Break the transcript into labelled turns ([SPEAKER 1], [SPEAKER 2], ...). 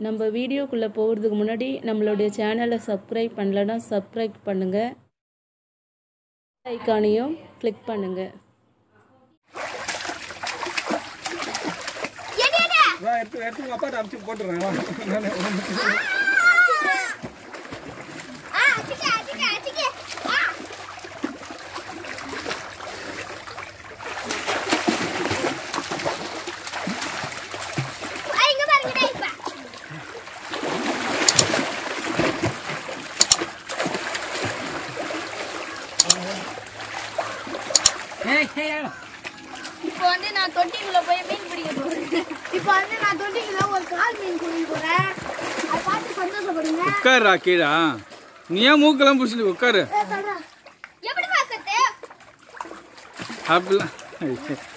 [SPEAKER 1] நம்ம வீடியோக்குள்ளே போகிறதுக்கு முன்னாடி நம்மளுடைய சேனலை சப்ஸ்கிரைப் பண்ணலன்னா சப்ஸ்கிரைப் பண்ணுங்கள் ஐக்கானையும் கிளிக் பண்ணுங்கள்
[SPEAKER 2] வா எடுத்து எடுத்து உங்க அப்பாட்ட அமுச்சு போட்டுறேன் வா. நானு ஒரு-
[SPEAKER 3] இப்போ வந்து நான் தொட்டிக்குள்ள போய் மீன் பிடிக்க போறேன் இப்போ வந்து நான் தொட்டிக்குள்ள ஒரு கால் மீன் பிடிக்க போறேன் அதை பார்த்து சந்தோஷப்படுங்க
[SPEAKER 2] உட்காருடா கீழே நீ ஏன் மூக்கெல்லாம் பிடிச்சிட்டு உட்காரு
[SPEAKER 3] எப்படி பார்க்கறது
[SPEAKER 2] அப்படிலாம்